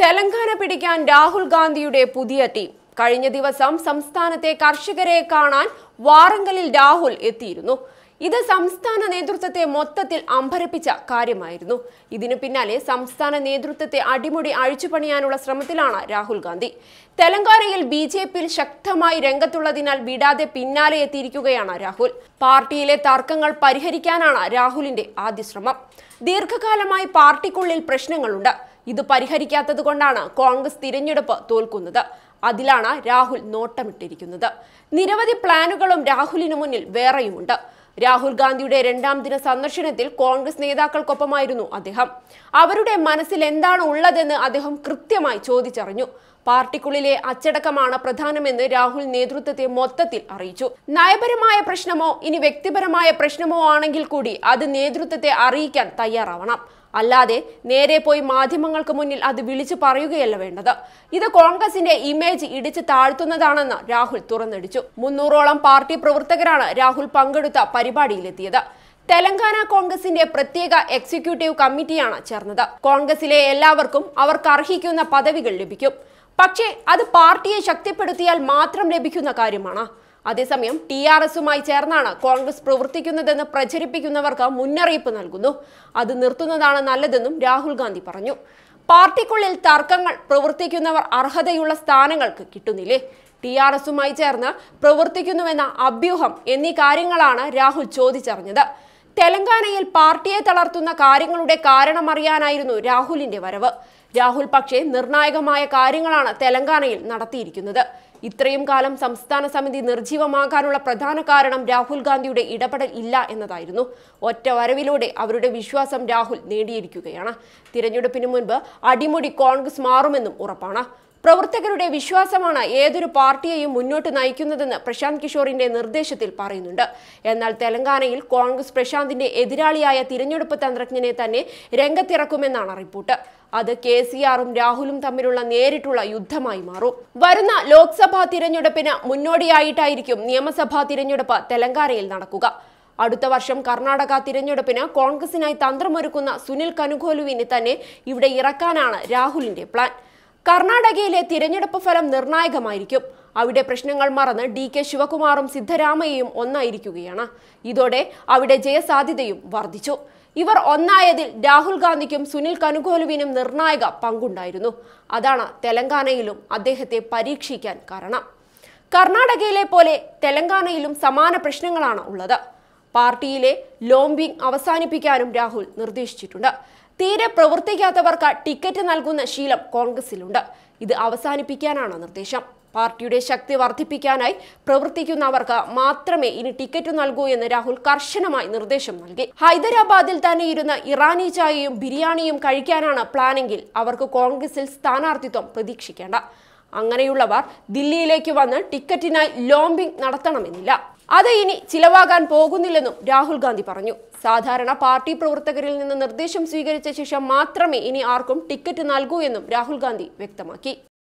തെലങ്കാന പിടിക്കാൻ രാഹുൽ ഗാന്ധിയുടെ പുതിയ ടീം കഴിഞ്ഞ ദിവസം സംസ്ഥാനത്തെ കർഷകരെ കാണാൻ വാറങ്കലിൽ രാഹുൽ എത്തിയിരുന്നു ഇത് സംസ്ഥാന നേതൃത്വത്തെ മൊത്തത്തിൽ അമ്പരപ്പിച്ച കാര്യമായിരുന്നു ഇതിനു പിന്നാലെ സംസ്ഥാന നേതൃത്വത്തെ അടിമുടി അഴിച്ചുപണിയാനുള്ള ശ്രമത്തിലാണ് രാഹുൽ ഗാന്ധി തെലങ്കാനയിൽ ബി ജെ പിയിൽ ശക്തമായി രംഗത്തുള്ളതിനാൽ വിടാതെ പിന്നാലെ എത്തിയിരിക്കുകയാണ് രാഹുൽ പാർട്ടിയിലെ തർക്കങ്ങൾ പരിഹരിക്കാനാണ് രാഹുലിന്റെ ആദ്യ ശ്രമം ദീർഘകാലമായി പാർട്ടിക്കുള്ളിൽ പ്രശ്നങ്ങളുണ്ട് ഇത് പരിഹരിക്കാത്തത് കൊണ്ടാണ് കോൺഗ്രസ് തിരഞ്ഞെടുപ്പ് തോൽക്കുന്നത് അതിലാണ് രാഹുൽ നോട്ടമിട്ടിരിക്കുന്നത് നിരവധി പ്ലാനുകളും രാഹുലിന് മുന്നിൽ വേറെയുമുണ്ട് രാഹുൽ ഗാന്ധിയുടെ രണ്ടാം ദിന സന്ദർശനത്തിൽ കോൺഗ്രസ് നേതാക്കൾക്കൊപ്പമായിരുന്നു അദ്ദേഹം അവരുടെ മനസ്സിൽ എന്താണ് ഉള്ളതെന്ന് അദ്ദേഹം കൃത്യമായി ചോദിച്ചറിഞ്ഞു പാർട്ടിക്കുള്ളിലെ അച്ചടക്കമാണ് പ്രധാനമെന്ന് രാഹുൽ നേതൃത്വത്തെ മൊത്തത്തിൽ അറിയിച്ചു നയപരമായ പ്രശ്നമോ ഇനി വ്യക്തിപരമായ പ്രശ്നമോ ആണെങ്കിൽ കൂടി അത് നേതൃത്വത്തെ അറിയിക്കാൻ തയ്യാറാവണം അല്ലാതെ നേരെ പോയി മാധ്യമങ്ങൾക്ക് മുന്നിൽ അത് വിളിച്ചു പറയുകയല്ല വേണ്ടത് ഇത് കോൺഗ്രസിന്റെ ഇമേജ് ഇടിച്ചു താഴ്ത്തുന്നതാണെന്ന് രാഹുൽ തുറന്നടിച്ചു മുന്നൂറോളം പാർട്ടി പ്രവർത്തകരാണ് രാഹുൽ പങ്കെടുത്ത പരിപാടിയിലെത്തിയത് തെലങ്കാന കോൺഗ്രസിന്റെ പ്രത്യേക എക്സിക്യൂട്ടീവ് കമ്മിറ്റിയാണ് ചേർന്നത് കോൺഗ്രസിലെ എല്ലാവർക്കും അവർക്ക് അർഹിക്കുന്ന പദവികൾ ലഭിക്കും പക്ഷേ അത് പാർട്ടിയെ ശക്തിപ്പെടുത്തിയാൽ മാത്രം ലഭിക്കുന്ന കാര്യമാണ് അതേസമയം ടി ആർ എസുമായി ചേർന്നാണ് കോൺഗ്രസ് പ്രവർത്തിക്കുന്നതെന്ന് പ്രചരിപ്പിക്കുന്നവർക്ക് മുന്നറിയിപ്പ് നൽകുന്നു അത് നിർത്തുന്നതാണ് നല്ലതെന്നും രാഹുൽ ഗാന്ധി പറഞ്ഞു പാർട്ടിക്കുള്ളിൽ തർക്കങ്ങൾ പ്രവർത്തിക്കുന്നവർ അർഹതയുള്ള സ്ഥാനങ്ങൾക്ക് കിട്ടുന്നില്ലേ ടി ആർ എസുമായി ചേർന്ന് പ്രവർത്തിക്കുന്നുവെന്ന അഭ്യൂഹം എന്നീ കാര്യങ്ങളാണ് രാഹുൽ ചോദിച്ചറിഞ്ഞത് തെലങ്കാനയിൽ പാർട്ടിയെ തളർത്തുന്ന കാര്യങ്ങളുടെ കാരണമറിയാനായിരുന്നു രാഹുലിന്റെ വരവ് രാഹുൽ പക്ഷേ നിർണായകമായ കാര്യങ്ങളാണ് തെലങ്കാനയിൽ നടത്തിയിരിക്കുന്നത് ഇത്രയും കാലം സംസ്ഥാന സമിതി നിർജീവമാകാനുള്ള പ്രധാന കാരണം രാഹുൽ ഗാന്ധിയുടെ ഇടപെടൽ ഇല്ല എന്നതായിരുന്നു ഒറ്റ വരവിലൂടെ അവരുടെ വിശ്വാസം രാഹുൽ നേടിയിരിക്കുകയാണ് തിരഞ്ഞെടുപ്പിന് മുൻപ് അടിമുടി കോൺഗ്രസ് മാറുമെന്നും ഉറപ്പാണ് പ്രവർത്തകരുടെ വിശ്വാസമാണ് ഏതൊരു പാർട്ടിയെയും മുന്നോട്ട് നയിക്കുന്നതെന്ന് പ്രശാന്ത് കിഷോറിന്റെ നിർദ്ദേശത്തിൽ പറയുന്നുണ്ട് എന്നാൽ തെലങ്കാനയിൽ കോൺഗ്രസ് പ്രശാന്തിന്റെ എതിരാളിയായ തിരഞ്ഞെടുപ്പ് തന്ത്രജ്ഞനെ തന്നെ രംഗത്തിറക്കുമെന്നാണ് റിപ്പോർട്ട് അത് കെ സി ആറും രാഹുലും തമ്മിലുള്ള നേരിട്ടുള്ള യുദ്ധമായി മാറും വരുന്ന ലോക്സഭാ തിരഞ്ഞെടുപ്പിന് മുന്നോടിയായിട്ടായിരിക്കും നിയമസഭാ തിരഞ്ഞെടുപ്പ് തെലങ്കാനയിൽ നടക്കുക അടുത്ത വർഷം കർണാടക തിരഞ്ഞെടുപ്പിന് കോൺഗ്രസിനായി തന്ത്രമൊരുക്കുന്ന സുനിൽ കനുകോലുവിനെ തന്നെ ഇവിടെ ഇറക്കാനാണ് രാഹുലിന്റെ പ്ലാൻ കർണാടകയിലെ തിരഞ്ഞെടുപ്പ് ഫലം നിർണായകമായിരിക്കും അവിടെ പ്രശ്നങ്ങൾ മറന്ന് ഡി കെ ശിവകുമാറും സിദ്ധരാമയ്യയും ഒന്നായിരിക്കുകയാണ് ഇതോടെ അവിടെ ജയസാധ്യതയും വർദ്ധിച്ചു ഇവർ ഒന്നായതിൽ രാഹുൽ ഗാന്ധിക്കും സുനിൽ കനുകോലുവിനും നിർണായക പങ്കുണ്ടായിരുന്നു അതാണ് തെലങ്കാനയിലും അദ്ദേഹത്തെ പരീക്ഷിക്കാൻ കാരണം കർണാടകയിലെ പോലെ തെലങ്കാനയിലും സമാന പ്രശ്നങ്ങളാണ് ഉള്ളത് പാർട്ടിയിലെ ലോംബിംഗ് അവസാനിപ്പിക്കാനും രാഹുൽ നിർദ്ദേശിച്ചിട്ടുണ്ട് തീരെ പ്രവർത്തിക്കാത്തവർക്ക് ടിക്കറ്റ് നൽകുന്ന ശീലം കോൺഗ്രസിലുണ്ട് ഇത് അവസാനിപ്പിക്കാനാണ് നിർദ്ദേശം പാർട്ടിയുടെ ശക്തി വർദ്ധിപ്പിക്കാനായി പ്രവർത്തിക്കുന്നവർക്ക് മാത്രമേ ഇനി ടിക്കറ്റ് നൽകൂ എന്ന് രാഹുൽ കർശനമായി നിർദ്ദേശം നൽകി ഹൈദരാബാദിൽ തന്നെ ഇരുന്ന് ഇറാനി ചായയും ബിരിയാണിയും കഴിക്കാനാണ് പ്ലാനെങ്കിൽ അവർക്ക് കോൺഗ്രസിൽ സ്ഥാനാർത്ഥിത്വം പ്രതീക്ഷിക്കേണ്ട അങ്ങനെയുള്ളവർ ദില്ലിയിലേക്ക് വന്ന് ടിക്കറ്റിനായി ലോംബിംഗ് നടത്തണമെന്നില്ല അത് ഇനി ചിലവാകാൻ പോകുന്നില്ലെന്നും രാഹുൽ ഗാന്ധി പറഞ്ഞു സാധാരണ പാർട്ടി പ്രവർത്തകരിൽ നിന്ന് നിർദ്ദേശം സ്വീകരിച്ച ശേഷം മാത്രമേ ഇനി ആർക്കും ടിക്കറ്റ് നൽകൂ എന്നും രാഹുൽ ഗാന്ധി വ്യക്തമാക്കി